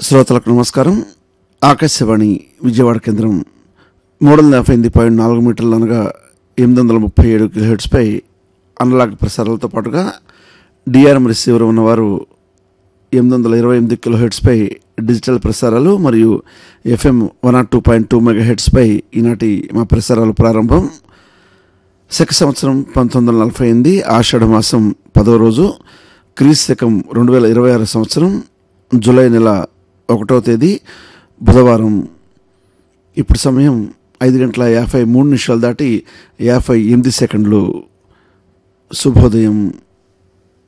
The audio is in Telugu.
శ్రోతలకు నమస్కారం ఆకాశవాణి విజయవాడ కేంద్రం మూడు వందల యాభై ఎనిమిది పాయింట్ నాలుగు మీటర్లు అనగా ఎనిమిది వందల ముప్పై ఏడు కిలోహెడ్స్పై అనలాగ్ ప్రసారాలతో పాటుగా డిఆర్ఎం రిసీవర్ ఉన్నవారు ఎనిమిది వందల ఇరవై ఎనిమిది కిలోహెడ్స్పై డిజిటల్ ప్రసారాలు మరియు FM one nought two point two mega హెడ్స్పై ఈనాటి మా ప్రసారాలు ప్రారంభం శక సంవత్సరం పంతొమ్మిది వందల నలభై ఎనిమిది ఆషాఢ మాసం పదో రోజు క్రీస్ శకం రెండు వేల ఇరవై ఆరు సంవత్సరం జూలై నెల ఒకటవ తేదీ బుధవారం ఇప్పుడు సమయం ఐదు గంటల యాభై మూడు నిమిషాలు దాటి యాభై ఎనిమిది సెకండ్లు శుభోదయం